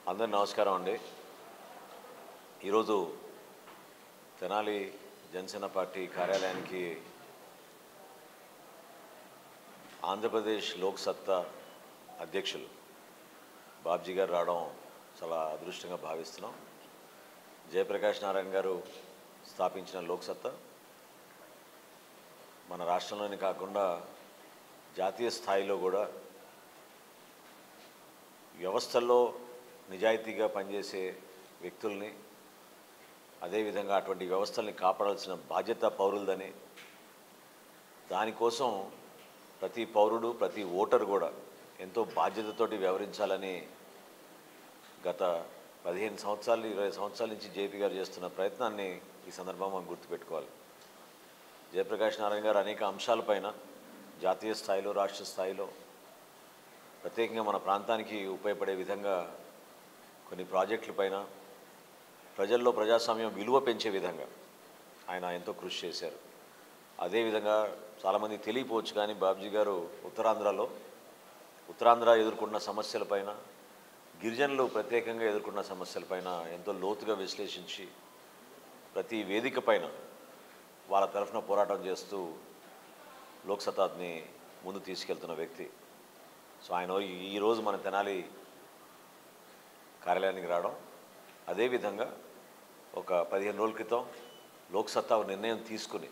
అందరి నమస్కారం అండి ఈరోజు తెనాలి జనసేన పార్టీ కార్యాలయానికి ఆంధ్రప్రదేశ్ లోక్ సత్తా అధ్యక్షులు బాబ్జీ గారు రావడం చాలా అదృష్టంగా భావిస్తున్నాం జయప్రకాష్ నారాయణ గారు స్థాపించిన లోక్ సత్తా మన రాష్ట్రంలోనే కాకుండా జాతీయ స్థాయిలో కూడా వ్యవస్థల్లో నిజాయితీగా పనిచేసే వ్యక్తుల్ని అదేవిధంగా అటువంటి వ్యవస్థల్ని కాపాడాల్సిన బాధ్యత పౌరులదని దానికోసం ప్రతి పౌరుడు ప్రతి ఓటరు కూడా ఎంతో బాధ్యతతోటి వ్యవహరించాలని గత పదిహేను సంవత్సరాలు ఇరవై సంవత్సరాల నుంచి జేపీ గారు చేస్తున్న ప్రయత్నాన్ని ఈ సందర్భంగా మనం గుర్తుపెట్టుకోవాలి జయప్రకాష్ నారాయణ గారు అనేక అంశాలపైన జాతీయ స్థాయిలో రాష్ట్ర స్థాయిలో ప్రత్యేకంగా మన ప్రాంతానికి ఉపయోగపడే విధంగా కొన్ని ప్రాజెక్టులపైన ప్రజల్లో ప్రజాస్వామ్యం విలువ పెంచే విధంగా ఆయన ఎంతో కృషి చేశారు అదేవిధంగా చాలామంది తెలియపోవచ్చు కానీ బాబ్జీ గారు ఉత్తరాంధ్రలో ఉత్తరాంధ్ర ఎదుర్కొన్న సమస్యలపైన గిరిజనులు ప్రత్యేకంగా ఎదుర్కొన్న సమస్యలపైన ఎంతో లోతుగా విశ్లేషించి ప్రతి వేదిక పైన వాళ్ళ తరఫున పోరాటం చేస్తూ లోక్సత్తాని ముందు తీసుకెళ్తున్న వ్యక్తి సో ఆయన ఈ- ఈరోజు మన తెనాలి కార్యాలయానికి రావడం అదేవిధంగా ఒక పదిహేను రోజుల క్రితం లోక్సత్తా ఒక నిర్ణయం తీసుకుని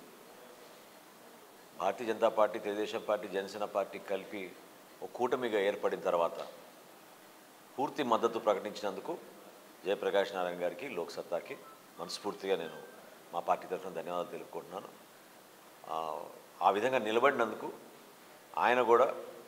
Bharatiya Janata party Telugu Desam party Janasena party కలిపి ఒక కూటమిగా ఏర్పడిన తర్వాత పూర్తి మద్దతు ప్రకటించినందుకు జయప్రకాష్ నారాయణ గారికి లోక్సత్తాకి మనస్ఫూర్తిగా నేను మా పార్టీ తరఫున ధన్యవాదాలు తెలుపుకుంటున్నాను ఆ, ఆ విధంగా నిలబడినందుకు ఆయన కూడా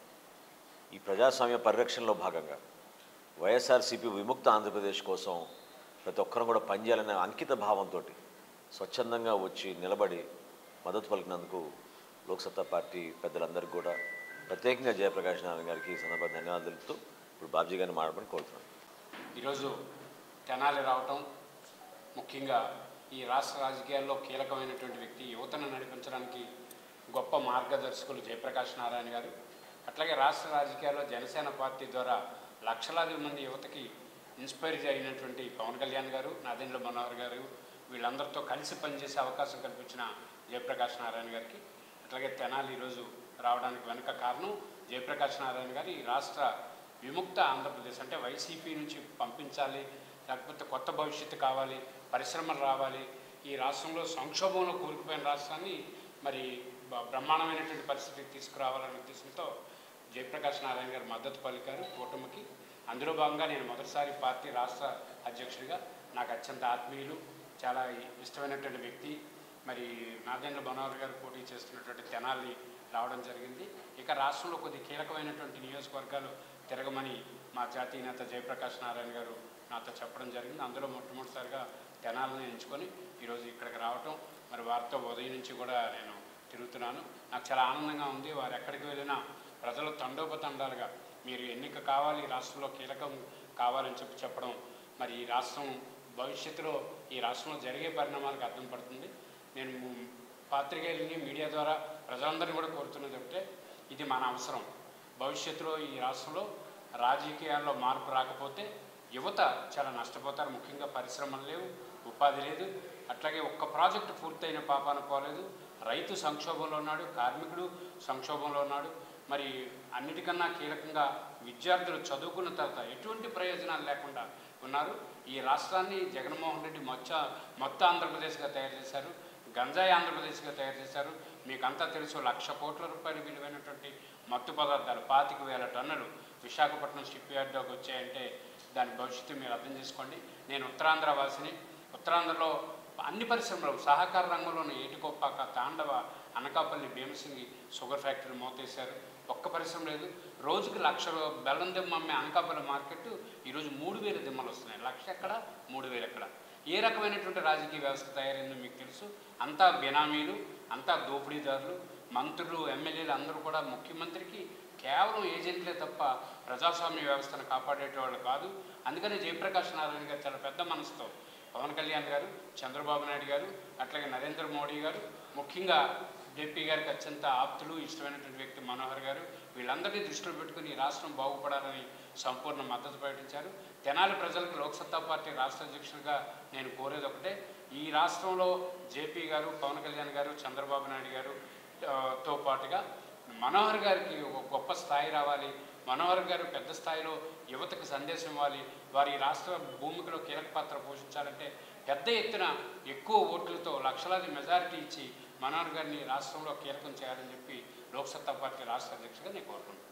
ఈ ప్రజాస్వామ్య పరిరక్షణలో భాగంగా వైఎస్ఆర్సీపీ విముక్త ఆంధ్రప్రదేశ్ కోసం ప్రతి ఒక్కరం కూడా పనిచేయాలనే అంకిత భావంతో స్వచ్ఛందంగా వచ్చి నిలబడి మద్దతు పలికినందుకు లోక్సత్తా పార్టీ పెద్దలందరికీ కూడా ప్రత్యేకంగా జయప్రకాష్ నారాయణ గారికి ఈ సందర్భంగా ధన్యవాదాలు తెలుపుతూ ఇప్పుడు బాబ్జీ గారిని మాట్లాడమని కోరుతున్నాను ఈరోజు తెనాలి రావటం ముఖ్యంగా ఈ రాష్ట్ర రాజకీయాల్లో కీలకమైనటువంటి వ్యక్తి యువతను నడిపించడానికి గొప్ప మార్గదర్శకులు జయప్రకాష్ నారాయణ గారు అట్లాగే రాష్ట్ర రాజకీయాల్లో జనసేన పార్టీ ద్వారా లక్షలాది మంది యువతకి ఇన్స్పైర్ అయినటువంటి పవన్ కళ్యాణ్ గారు నాదెండ్ల మనోహర్ గారు వీళ్ళందరితో కలిసి పనిచేసే అవకాశం కల్పించిన జయప్రకాష్ నారాయణ గారికి అట్లాగే తెనాలి ఈరోజు రావడానికి వెనుక కారణం జయప్రకాష్ నారాయణ గారు ఈ రాష్ట్ర విముక్త ఆంధ్రప్రదేశ్ అంటే వైసీపీ నుంచి పంపించాలి లేకపోతే కొత్త భవిష్యత్తు కావాలి పరిశ్రమలు రావాలి ఈ రాష్ట్రంలో సంక్షోభంలో కూరుకుపోయిన రాష్ట్రాన్ని మరి బ- బ్రహ్మాండమైనటువంటి పరిస్థితికి తీసుకురావాలనే ఉద్దేశంతో జయప్రకాష్ నారాయణ గారు మద్దతు పలికారు కూటమికి అందులో భాగంగా నేను మొదటిసారి పార్టీ రాష్ట్ర అధ్యక్షుడిగా నాకు అత్యంత ఆత్మీయులు చాలా ఇష్టమైనటువంటి వ్యక్తి మరి నాగేంద్ర మనోహర్ గారు పోటీ చేస్తున్నటువంటి తెనాలి రావడం జరిగింది ఇక రాష్ట్రంలో కొద్ది కీలకమైనటువంటి నియోజకవర్గాలు తిరగమని మా జాతీయ నేత జయప్రకాష్ నారాయణ గారు నాతో చెప్పడం జరిగింది అందులో మొట్టమొదటిసారిగా తెనాలని ఎంచుకొని ఈరోజు ఇక్కడికి రావటం మరి వారితో ఉదయం నుంచి కూడా నేను తిరుగుతున్నాను నాకు చాలా ఆనందంగా ఉంది వారు ఎక్కడికి వెళ్ళినా ప్రజలు తండోపతండాలుగా మీరు ఎన్నిక కావాలి రాష్ట్రంలో కీలకం కావాలని చెప్పి చెప్పడం మరి ఈ రాష్ట్రం భవిష్యత్తులో ఈ రాష్ట్రంలో జరిగే పరిణామాలకు అర్థం పడుతుంది నేను పాత్రికేయులని మీడియా ద్వారా ప్రజలందరినీ కూడా కోరుతున్నది ఒకటే ఇది మన అవసరం భవిష్యత్తులో ఈ రాష్ట్రంలో రాజకీయాల్లో మార్పు రాకపోతే యువత చాలా నష్టపోతారు ముఖ్యంగా పరిశ్రమలు లేవు ఉపాధి లేదు అట్లాగే ఒక్క ప్రాజెక్టు పూర్తయిన పాపాన పోలేదు రైతు సంక్షోభంలో ఉన్నాడు కార్మికుడు సంక్షోభంలో ఉన్నాడు మరి అన్నిటికన్నా కీలకంగా విద్యార్థులు చదువుకున్న తర్వాత ఎటువంటి ప్రయోజనాలు లేకుండా ఉన్నారు ఈ రాష్ట్రాన్ని జగన్మోహన్ రెడ్డి మొచ్చ మొత్తం ఆంధ్రప్రదేశ్గా తయారు చేశారు గంజాయి ఆంధ్రప్రదేశ్గా తయారు చేశారు మీకంతా తెలుసు లక్ష కోట్ల రూపాయలు విలువైనటువంటి మత్తు పదార్థాలు పాతిక వేల టన్నులు విశాఖపట్నం షిప్ యార్డ్లోకి వచ్చాయంటే దాని భవిష్యత్తు మీరు అర్థం చేసుకోండి నేను ఉత్తరాంధ్ర వాసిని ఉత్తరాంధ్రలో అన్ని పరిశ్రమలు సహకార రంగంలోని ఏటికొప్పాక తాండవ అనకాపల్లి భీమసింగి షుగర్ ఫ్యాక్టరీ మూతేశారు ఒక్క పరిశ్రమ లేదు రోజుకి లక్ష రూ- బెల్లం దిమ్మ అమ్మే అనకాపల్లి మార్కెట్ ఈరోజు మూడు వేల దిమ్మలు వస్తున్నాయి లక్ష ఎక్కడ మూడు వేలు ఎక్కడ ఏ రకమైనటువంటి రాజకీయ వ్యవస్థ తయారైందో మీకు తెలుసు అంతా బినామీలు అంతా దోపిడీదారులు మంత్రులు ఎమ్మెల్యేలు అందరూ కూడా ముఖ్యమంత్రికి కేవలం ఏజెంట్లే తప్ప ప్రజాస్వామ్య వ్యవస్థను కాపాడేటవాళ్ళు కాదు అందుకని జయప్రకాష్ నారాయణ గారు చాలా పెద్ద మనసుతో పవన్ కళ్యాణ్ గారు చంద్రబాబు నాయుడు గారు అట్లాగే నరేంద్ర మోడీ గారు ముఖ్యంగా జేపీ గారికి అత్యంత ఆప్తులు ఇష్టమైనటువంటి వ్యక్తి మనోహర్ గారు వీళ్ళందరినీ దృష్టిలో పెట్టుకుని ఈ రాష్ట్రం బాగుపడాలని సంపూర్ణ మద్దతు ప్రకటించారు తెనాలి ప్రజలకు లోక్సత్తా పార్టీ రాష్ట్ర అధ్యక్షుడిగా నేను కోరేది ఒకటే ఈ రాష్ట్రంలో జేపీ గారు పవన్ కళ్యాణ్ గారు చంద్రబాబు నాయుడు గారు ఆ, తో పాటుగా మనోహర్ గారికి ఒక గొప్ప స్థాయి రావాలి మనోహర్ గారు పెద్ద స్థాయిలో యువతకు సందేశం ఇవ్వాలి వారి ఈ రాష్ట్ర భూమికలో కీలక పాత్ర పోషించాలంటే పెద్ద ఎత్తున ఎక్కువ ఓట్లతో లక్షలాది మెజారిటీ ఇచ్చి మనోహర్ గారిని రాష్ట్రంలో కీలకం చేయాలని చెప్పి లోక్సత్తా పార్టీ రాష్ట్ర అధ్యక్షుడిగా నేను కోరుకుంటున్నాను